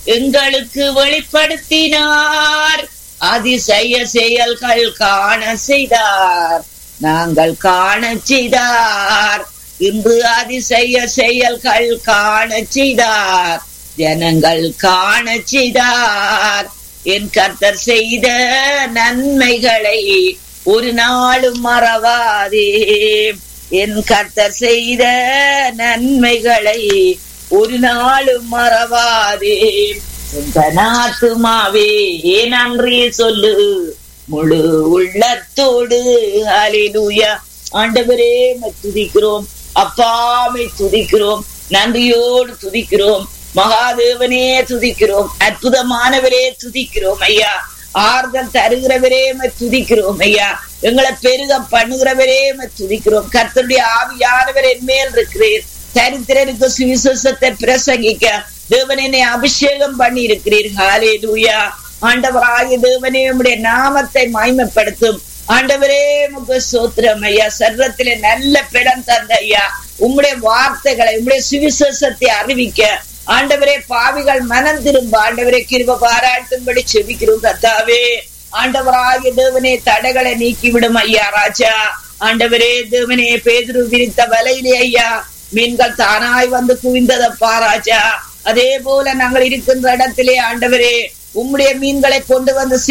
எங்களுக்கு வெளிப்படுத்தினார் அதிசய செயல்கள் காண செய்தார் நாங்கள் காண செய்தார் இன்று அதிசய செயல்கள் காண செய்தார் ஜனங்கள் காண செய்தார் என் கர்த்தர் செய்த நன்மைகளை ஒரு நாளும் மறவாதே என் கர்த்தர் செய்த நன்மைகளை ஒரு நாளும் மறவாதே இந்த நாத்துமாவே நன்றி சொல்லு முழு உள்ளத்தோடு அலிலுயா ஆண்டவரே துதிக்கிறோம் அப்பாமை துதிக்கிறோம் நன்றியோடு துதிக்கிறோம் மகாதேவனே துதிக்கிறோம் அற்புதமானவரே துதிக்கிறோம் ஐயா ஆறுதல் தருகிறவரே துதிக்கிறோம் ஐயா எங்களை பெருக பண்ணுகிறவரே துதிக்கிறோம் கர்த்தருடைய ஆவியானவர் என் மேல் இருக்கிறீர் தரித்திரருக்கு சுவிசேஷத்தை பிரசங்கிக்க தேவன் என்னை அபிஷேகம் பண்ணி இருக்கிறீர் ஹாலே லூயா ஆண்டவராகிய தேவனே உம்முடைய நாமத்தை மாய்மைப்படுத்தும் ஆண்டவரே முக சோத்திரம் ஐயா சர்வத்திலே நல்ல பிடம் தந்த ஐயா உம்முடைய வார்த்தைகளை உம்முடைய சுவிசேஷத்தை அறிவிக்க ஆண்டவரே பாவிகள் மனம் திரும்ப ஆண்டவரே கிருப பாராட்டும்படி செபிக்கிறோம் கத்தாவே ஆண்டவராகிய தேவனே தடைகளை நீக்கிவிடும் ஐயா ராஜா ஆண்டவரே தேவனே பேதுரு விரித்த வலையிலே ஐயா மீன்கள் தானாய் வந்து குவிந்ததப்பா ராஜா அதே போல நாங்கள் இருக்கின்ற இடத்திலே ஆண்டவரே உம்முடைய மீன்களை கொண்டு வந்து